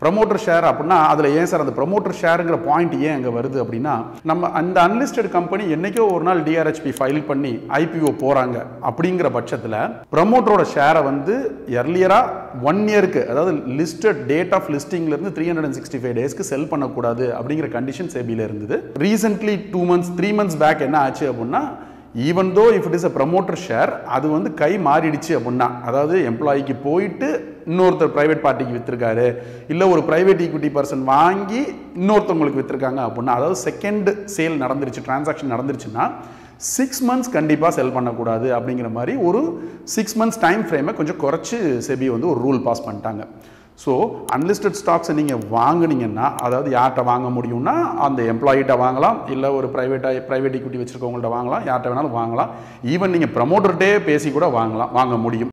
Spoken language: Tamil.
ப்ரமோட்டர் ஷேர் அப்படின்னா அதில் ஏன் சார் அந்த ப்ரமோட்டர் ஷேருங்கிற பாயிண்ட் ஏன் அங்கே வருது அப்படின்னா நம்ம அந்த அன்லிஸ்டட் கம்பெனி என்னைக்கோ ஒரு நாள் டிஆர்ஹெச்பி ஃபைல் பண்ணி ஐபிஓ போகிறாங்க அப்படிங்கிற பட்சத்தில் ப்ரமோட்டரோட ஷேரை வந்து எர்லியராக ஒன் இயருக்கு அதாவது லிஸ்டட் டேட் ஆஃப் லிஸ்டிங்லேருந்து three hundred and sixty five டேஸ்க்கு செல் பண்ணக்கூடாது அப்படிங்கிற கண்டிஷன் செபியில் இருந்தது recently two months three months back என்ன ஆச்சு அப்படின்னா even though if it is a promoter share அது வந்து கை மாறிடுச்சு அப்படின்னா அதாவது எம்ப்ளாயிக்கு போயிட்டு இன்னொருத்தர் ப்ரைவேட் பார்ட்டிக்கு விற்றுருக்காரு இல்லை ஒரு ப்ரைவேட் ஈக்விட்டி பர்சன் வாங்கி இன்னொருத்தவங்களுக்கு விற்றுருக்காங்க அப்படின்னா அதாவது செகண்ட் சேல் நடந்துருச்சு டிரான்சாக்ஷன் நடந்துருச்சுன்னா சிக்ஸ் மந்த்ஸ் கண்டிப்பாக செல் பண்ணக்கூடாது அப்படிங்கிற மாதிரி ஒரு சிக்ஸ் மந்த்ஸ் டைம் ஃப்ரேமை கொஞ்சம் குறைச்சி செபி வந்து ஒரு ரூல் பாஸ் பண்ணிட்டாங்க ஸோ அன்லிஸ்டட் ஸ்டாக்ஸை நீங்கள் வாங்குனீங்கன்னா அதாவது யார்கிட்ட வாங்க முடியும்னா அந்த எம்ப்ளாயிட்ட வாங்கலாம் இல்லை ஒரு ப்ரைவேட்டாக ப்ரைவேட் ஈக்விட்டி வச்சுருக்கவங்கள்ட்ட வாங்கலாம் யார்கிட்ட வேணாலும் வாங்கலாம் ஈவன் நீங்கள் ப்ரமோட்டர்கிட்டே பேசி கூட வாங்கலாம் வாங்க முடியும்